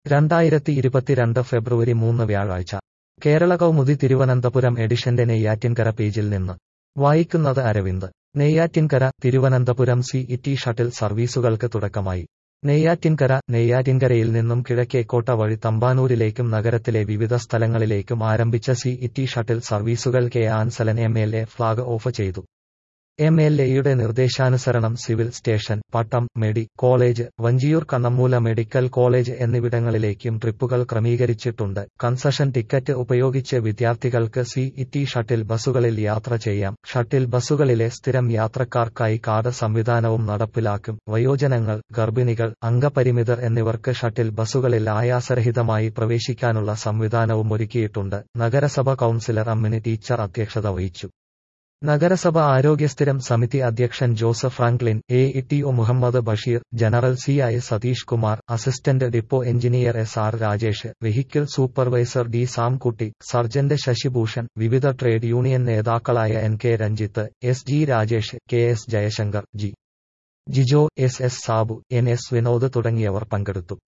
രണ്ടായിരത്തി ഇരുപത്തിരണ്ട് ഫെബ്രുവരി മൂന്ന് വ്യാഴാഴ്ച കേരള കൗമുദി തിരുവനന്തപുരം എഡിഷന്റെ നെയ്യാറ്റിൻകര പേജിൽ നിന്ന് വായിക്കുന്നത് Aravind Neyyattinkara Thiruvananthapuram city shuttle സർവീസുകൾക്ക് തുടക്കമായി നെയ്യാറ്റിൻകര നെയ്യാറ്റിൻകരയിൽ നിന്നും കിഴക്കേക്കോട്ട വഴി തമ്പാനൂരിലേക്കും നഗരത്തിലെ വിവിധ സ്ഥലങ്ങളിലേക്കും ആരംഭിച്ച സി ഇറ്റി ഷട്ടിൽ സർവീസുകൾ K Ansalan M L A flag off ചെയ്തു എം എൽ എയുടെ നിർദ്ദേശാനുസരണം സിവിൽ സ്റ്റേഷൻ പട്ടം മെഡി college Vanchiyoor Kannammoola medical college എന്നിവിടങ്ങളിലേക്കും ട്രിപ്പുകൾ ക്രമീകരിച്ചിട്ടുണ്ട് കൺസഷൻ ടിക്കറ്റ് ഉപയോഗിച്ച് വിദ്യാർത്ഥികൾക്ക് സി ഇറ്റി ഷട്ടിൽ ബസ്സുകളിൽ യാത്ര ചെയ്യാം ഷട്ടിൽ ബസ്സുകളിലെ സ്ഥിരം യാത്രക്കാർക്കായി കാർഡ് സംവിധാനവും നടപ്പിലാക്കും വയോജനങ്ങൾ ഗർഭിണികൾ അംഗപരിമിതർ എന്നിവർക്ക് ഷട്ടിൽ ബസ്സുകളിൽ ആയാസരഹിതമായി പ്രവേശിക്കാനുള്ള സംവിധാനവും ഒരുക്കിയിട്ടുണ്ട് നഗരസഭ കൌൺസിലർ അമ്മിനി ടീച്ചർ അധ്യക്ഷത വഹിച്ചു നഗരസഭ ആരോഗ്യസ്ഥിരം സമിതി അധ്യക്ഷൻ Joseph Franklin A E T O Mohammed Basheer general C I Satheesh Kumar assistant depot engineer S R Rajesh vehicle supervisor D Samkutty sergeant Sasibhushan വിവിധ ട്രേഡ് യൂണിയൻ നേതാക്കളായ N K Ranjith S G Rajesh K S Jayasankar G Jijo S S Sabu N S Vinod തുടങ്ങിയവർ പങ്കെടുത്തു